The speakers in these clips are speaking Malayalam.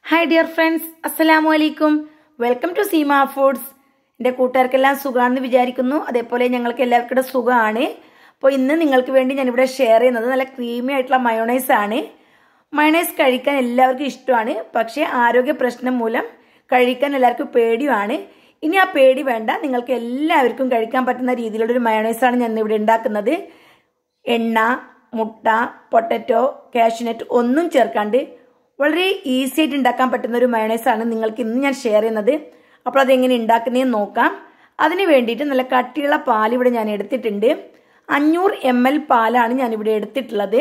ഹായ് ഡിയർ ഫ്രണ്ട്സ് അസ്സലാമു അലൈക്കും വെൽക്കം ടു സീമ ഫുഡ്സ് എൻ്റെ കൂട്ടുകാർക്കെല്ലാം സുഖമാണെന്ന് വിചാരിക്കുന്നു അതേപോലെ ഞങ്ങൾക്ക് എല്ലാവർക്കും സുഖമാണ് അപ്പോൾ ഇന്ന് നിങ്ങൾക്ക് വേണ്ടി ഞാനിവിടെ ഷെയർ ചെയ്യുന്നത് നല്ല ക്രീമി ആയിട്ടുള്ള മയോണൈസ് ആണ് മയോണൈസ് കഴിക്കാൻ എല്ലാവർക്കും ഇഷ്ടമാണ് പക്ഷേ ആരോഗ്യ പ്രശ്നം മൂലം കഴിക്കാൻ എല്ലാവർക്കും പേടിയുമാണ് ഇനി ആ പേടി വേണ്ട നിങ്ങൾക്ക് എല്ലാവർക്കും കഴിക്കാൻ പറ്റുന്ന രീതിയിലുള്ള ഒരു മയോണൈസാണ് ഞാൻ ഇവിടെ ഉണ്ടാക്കുന്നത് എണ്ണ മുട്ട പൊട്ടറ്റോ കാഷ്യൂനട്ട് ഒന്നും ചേർക്കാണ്ട് വളരെ ഈസി ആയിട്ട് ഉണ്ടാക്കാൻ പറ്റുന്ന ഒരു മയോണൈസാണ് നിങ്ങൾക്ക് ഇന്ന് ഞാൻ ഷെയർ ചെയ്യുന്നത് അപ്പോൾ അതെങ്ങനെ ഉണ്ടാക്കുന്നതെന്ന് നോക്കാം അതിന് വേണ്ടിയിട്ട് നല്ല കട്ടിയുള്ള പാൽ ഇവിടെ ഞാൻ എടുത്തിട്ടുണ്ട് അഞ്ഞൂറ് എം എൽ പാലാണ് ഞാനിവിടെ എടുത്തിട്ടുള്ളത്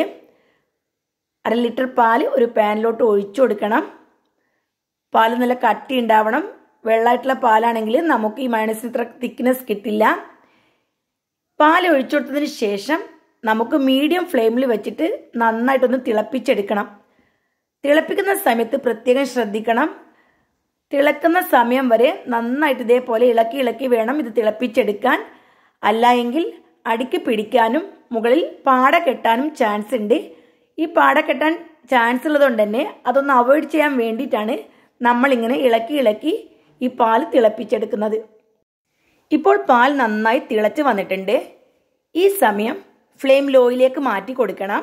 അര ലിറ്റർ പാൽ ഒരു പാനിലോട്ട് ഒഴിച്ചു കൊടുക്കണം പാൽ നല്ല കട്ടി ഉണ്ടാവണം വെള്ളമായിട്ടുള്ള പാലാണെങ്കിൽ നമുക്ക് ഈ മയോണൈസിന് ഇത്ര തിക്നെസ് കിട്ടില്ല പാൽ ഒഴിച്ചു കൊടുത്തതിന് ശേഷം നമുക്ക് മീഡിയം ഫ്ലെയിമിൽ വെച്ചിട്ട് നന്നായിട്ടൊന്ന് തിളപ്പിച്ചെടുക്കണം തിളപ്പിക്കുന്ന സമയത്ത് പ്രത്യേകം ശ്രദ്ധിക്കണം തിളക്കുന്ന സമയം വരെ നന്നായിട്ട് ഇതേപോലെ ഇളക്കി ഇളക്കി വേണം ഇത് തിളപ്പിച്ചെടുക്കാൻ അല്ല എങ്കിൽ അടിക്ക് പിടിക്കാനും മുകളിൽ പാട കെട്ടാനും ചാൻസ് ഉണ്ട് ഈ പാട കെട്ടാൻ ചാൻസ് ഉള്ളതുകൊണ്ട് തന്നെ അതൊന്ന് അവോയ്ഡ് ചെയ്യാൻ വേണ്ടിയിട്ടാണ് നമ്മളിങ്ങനെ ഇളക്കി ഇളക്കി ഈ പാൽ തിളപ്പിച്ചെടുക്കുന്നത് ഇപ്പോൾ പാൽ നന്നായി തിളച്ച് വന്നിട്ടുണ്ട് ഈ സമയം ഫ്ലെയിം ലോയിലേക്ക് മാറ്റി കൊടുക്കണം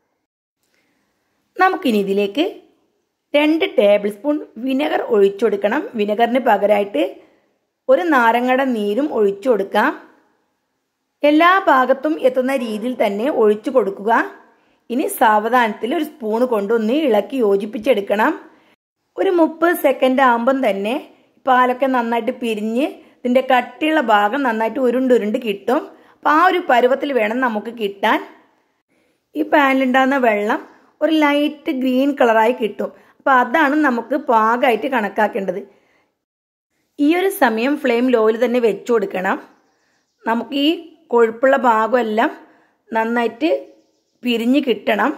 നമുക്കിനി ഇതിലേക്ക് രണ്ട് ടേബിൾ സ്പൂൺ വിനെഗർ ഒഴിച്ചു കൊടുക്കണം വിനെഗറിന് പകരമായിട്ട് ഒരു നാരങ്ങയുടെ നീരും ഒഴിച്ചു കൊടുക്കാം എല്ലാ ഭാഗത്തും എത്തുന്ന രീതിയിൽ തന്നെ ഒഴിച്ചു കൊടുക്കുക ഇനി സാവധാനത്തിൽ ഒരു സ്പൂൺ കൊണ്ടൊന്ന് ഇളക്കി യോജിപ്പിച്ചെടുക്കണം ഒരു മുപ്പത് സെക്കൻഡ് ആകുമ്പം തന്നെ പാലൊക്കെ നന്നായിട്ട് പിരിഞ്ഞ് ഇതിൻ്റെ കട്ടിയുള്ള ഭാഗം നന്നായിട്ട് ഉരുണ്ടുരുണ്ട് കിട്ടും അപ്പോൾ ആ ഒരു പരുവത്തിൽ വേണം നമുക്ക് കിട്ടാൻ ഈ പാനിലുണ്ടാകുന്ന വെള്ളം ഒരു ലൈറ്റ് ഗ്രീൻ കളറായി കിട്ടും അപ്പോൾ അതാണ് നമുക്ക് പാകമായിട്ട് കണക്കാക്കേണ്ടത് ഈ ഒരു സമയം ഫ്ലെയിം ലോയിൽ തന്നെ വെച്ചു കൊടുക്കണം നമുക്ക് ഈ കൊഴുപ്പുള്ള ഭാഗമെല്ലാം നന്നായിട്ട് പിരിഞ്ഞ് കിട്ടണം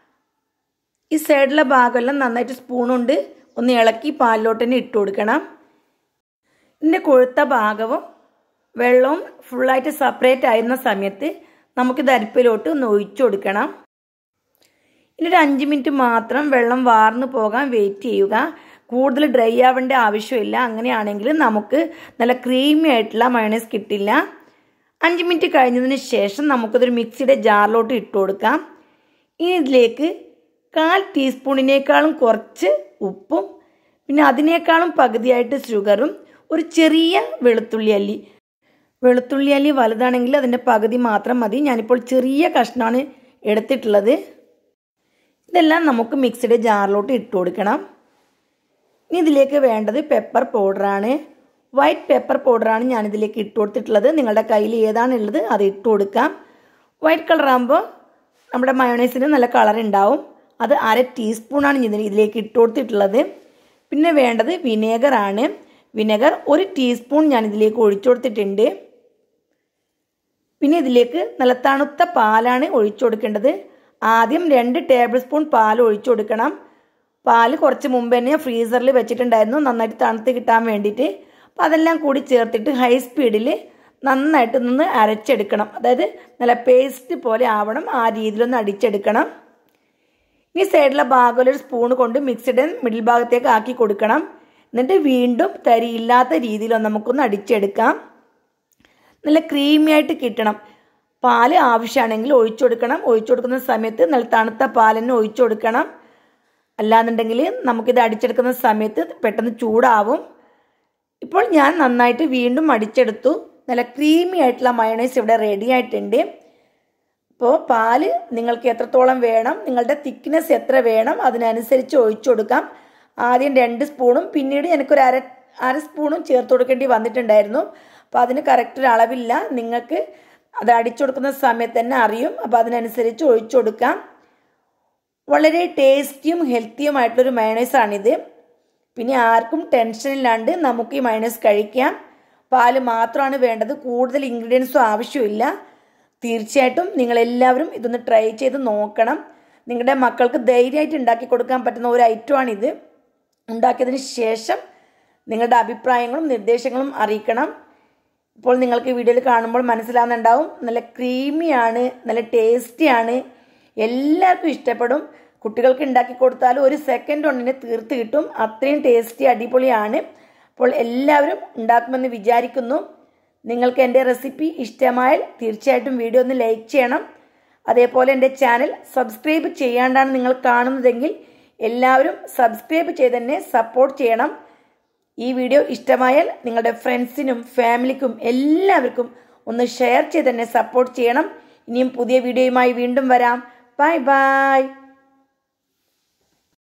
ഈ സൈഡിലെ ഭാഗമെല്ലാം നന്നായിട്ട് സ്പൂൺ കൊണ്ട് ഒന്ന് ഇളക്കി പാലിലോട്ട് തന്നെ ഇട്ട് കൊടുക്കണം ഇതിൻ്റെ കൊഴുത്ത ഭാഗവും വെള്ളവും ഫുള്ളായിട്ട് സെപ്പറേറ്റ് ആയിരുന്ന സമയത്ത് നമുക്കിത് അരിപ്പിലോട്ട് ഒന്ന് ഒഴിച്ചു കൊടുക്കണം ഇനി ഒരു അഞ്ച് മിനിറ്റ് മാത്രം വെള്ളം വാർന്നു പോകാൻ വെയിറ്റ് ചെയ്യുക കൂടുതൽ ഡ്രൈ ആവേണ്ട ആവശ്യമില്ല അങ്ങനെയാണെങ്കിൽ നമുക്ക് നല്ല ക്രീമി ആയിട്ടുള്ള മയണൈസ് കിട്ടില്ല അഞ്ച് മിനിറ്റ് കഴിഞ്ഞതിന് ശേഷം നമുക്കതൊരു മിക്സിയുടെ ജാറിലോട്ട് ഇട്ട് കൊടുക്കാം ഇനി ഇതിലേക്ക് കാൽ ടീസ്പൂണിനേക്കാളും കുറച്ച് ഉപ്പും പിന്നെ അതിനേക്കാളും പകുതിയായിട്ട് ഷുഗറും ഒരു ചെറിയ വെളുത്തുള്ളി അല്ലി വെളുത്തുള്ളി അല്ലി വലുതാണെങ്കിൽ അതിൻ്റെ പകുതി മാത്രം മതി ഞാനിപ്പോൾ ചെറിയ കഷ്ണമാണ് എടുത്തിട്ടുള്ളത് ഇതെല്ലാം നമുക്ക് മിക്സിയുടെ ജാറിലോട്ട് ഇട്ട് കൊടുക്കണം ഇനി ഇതിലേക്ക് വേണ്ടത് പെപ്പർ പൗഡറാണ് വൈറ്റ് പെപ്പർ പൗഡറാണ് ഞാനിതിലേക്ക് ഇട്ട് കൊടുത്തിട്ടുള്ളത് നിങ്ങളുടെ കയ്യിൽ ഏതാണുള്ളത് അത് ഇട്ട് കൊടുക്കാം വൈറ്റ് കളറാകുമ്പോൾ നമ്മുടെ മയോണൈസിന് നല്ല കളർ ഉണ്ടാവും അത് അര ടീസ്പൂണാണ് ഇതിന് ഇതിലേക്ക് ഇട്ട് കൊടുത്തിട്ടുള്ളത് പിന്നെ വേണ്ടത് വിനേഗറാണ് വിനെഗർ ഒരു ടീസ്പൂൺ ഞാൻ ഇതിലേക്ക് ഒഴിച്ചു കൊടുത്തിട്ടുണ്ട് പിന്നെ ഇതിലേക്ക് നല്ല തണുത്ത പാലാണ് ഒഴിച്ചു കൊടുക്കേണ്ടത് ആദ്യം രണ്ട് ടേബിൾ സ്പൂൺ പാൽ ഒഴിച്ചു കൊടുക്കണം പാൽ കുറച്ച് മുമ്പ് തന്നെ ഫ്രീസറിൽ വെച്ചിട്ടുണ്ടായിരുന്നു നന്നായിട്ട് തണുത്ത് കിട്ടാൻ വേണ്ടിയിട്ട് അപ്പോൾ അതെല്ലാം കൂടി ചേർത്തിട്ട് ഹൈ സ്പീഡിൽ നന്നായിട്ട് നിന്ന് അരച്ചെടുക്കണം അതായത് നല്ല പേസ്റ്റ് പോലെ ആവണം ആ രീതിയിലൊന്ന് അടിച്ചെടുക്കണം ഈ സൈഡിലെ ഭാഗം ഒരു സ്പൂൺ കൊണ്ട് മിക്സിയുടെ മിഡിൽ ഭാഗത്തേക്ക് ആക്കി കൊടുക്കണം എന്നിട്ട് വീണ്ടും തരിയില്ലാത്ത രീതിയിലൊന്ന് നമുക്കൊന്ന് അടിച്ചെടുക്കാം നല്ല ക്രീമി ആയിട്ട് കിട്ടണം പാല് ആവശ്യമാണെങ്കിൽ ഒഴിച്ചു കൊടുക്കണം ഒഴിച്ചു കൊടുക്കുന്ന സമയത്ത് നല്ല തണുത്ത പാൽ തന്നെ ഒഴിച്ചു കൊടുക്കണം അല്ലാന്നുണ്ടെങ്കിൽ നമുക്കിത് അടിച്ചെടുക്കുന്ന സമയത്ത് പെട്ടെന്ന് ചൂടാവും ഇപ്പോൾ ഞാൻ നന്നായിട്ട് വീണ്ടും അടിച്ചെടുത്തു നല്ല ക്രീമി ആയിട്ടുള്ള മയണൈസ് ഇവിടെ റെഡി ആയിട്ടുണ്ട് അപ്പോൾ പാല് നിങ്ങൾക്ക് എത്രത്തോളം വേണം നിങ്ങളുടെ തിക്നെസ് എത്ര വേണം അതിനനുസരിച്ച് ഒഴിച്ചു കൊടുക്കാം ആദ്യം രണ്ട് സ്പൂണും പിന്നീട് എനിക്കൊരു അര അര സ്പൂണും ചേർത്ത് കൊടുക്കേണ്ടി വന്നിട്ടുണ്ടായിരുന്നു അപ്പോൾ അതിന് കറക്റ്റ് ഒരു അളവില്ല നിങ്ങൾക്ക് അത് അടിച്ചു കൊടുക്കുന്ന സമയത്ത് തന്നെ അറിയും അപ്പോൾ അതിനനുസരിച്ച് ഒഴിച്ചു കൊടുക്കാം വളരെ ടേസ്റ്റിയും ഹെൽത്തിയുമായിട്ടുള്ളൊരു മയണൈസാണിത് പിന്നെ ആർക്കും ടെൻഷനില്ലാണ്ട് നമുക്ക് ഈ മയണൈസ് കഴിക്കാം പാല് മാത്രമാണ് വേണ്ടത് കൂടുതൽ ഇൻഗ്രീഡിയൻസും ആവശ്യമില്ല തീർച്ചയായിട്ടും നിങ്ങളെല്ലാവരും ഇതൊന്ന് ട്രൈ ചെയ്ത് നോക്കണം നിങ്ങളുടെ മക്കൾക്ക് ധൈര്യമായിട്ട് ഉണ്ടാക്കി കൊടുക്കാൻ പറ്റുന്ന ഒരു ഐറ്റമാണിത് ഉണ്ടാക്കിയതിന് ശേഷം നിങ്ങളുടെ അഭിപ്രായങ്ങളും നിർദ്ദേശങ്ങളും അറിയിക്കണം ഇപ്പോൾ നിങ്ങൾക്ക് വീഡിയോയിൽ കാണുമ്പോൾ മനസ്സിലാവുന്നുണ്ടാവും നല്ല ക്രീമിയാണ് നല്ല ടേസ്റ്റിയാണ് എല്ലാവർക്കും ഇഷ്ടപ്പെടും കുട്ടികൾക്ക് ഉണ്ടാക്കി കൊടുത്താൽ ഒരു സെക്കൻഡ് കൊണ്ടിന് തീർത്ത് കിട്ടും അത്രയും ടേസ്റ്റി അടിപൊളിയാണ് അപ്പോൾ എല്ലാവരും ഉണ്ടാക്കുമെന്ന് വിചാരിക്കുന്നു നിങ്ങൾക്ക് എൻ്റെ റെസിപ്പി ഇഷ്ടമായാൽ തീർച്ചയായിട്ടും വീഡിയോ ഒന്ന് ലൈക്ക് ചെയ്യണം അതേപോലെ എൻ്റെ ചാനൽ സബ്സ്ക്രൈബ് ചെയ്യാണ്ടാണ് നിങ്ങൾ കാണുന്നതെങ്കിൽ എല്ലാവരും സബ്സ്ക്രൈബ് ചെയ്ത് തന്നെ സപ്പോർട്ട് ചെയ്യണം ഈ വീഡിയോ ഇഷ്ടമായാൽ നിങ്ങളുടെ ഫ്രണ്ട്സിനും ഫാമിലിക്കും എല്ലാവർക്കും ഒന്ന് ഷെയർ ചെയ്ത് തന്നെ സപ്പോർട്ട് ചെയ്യണം ഇനിയും പുതിയ വീഡിയോയുമായി വീണ്ടും വരാം ബൈ ബൈ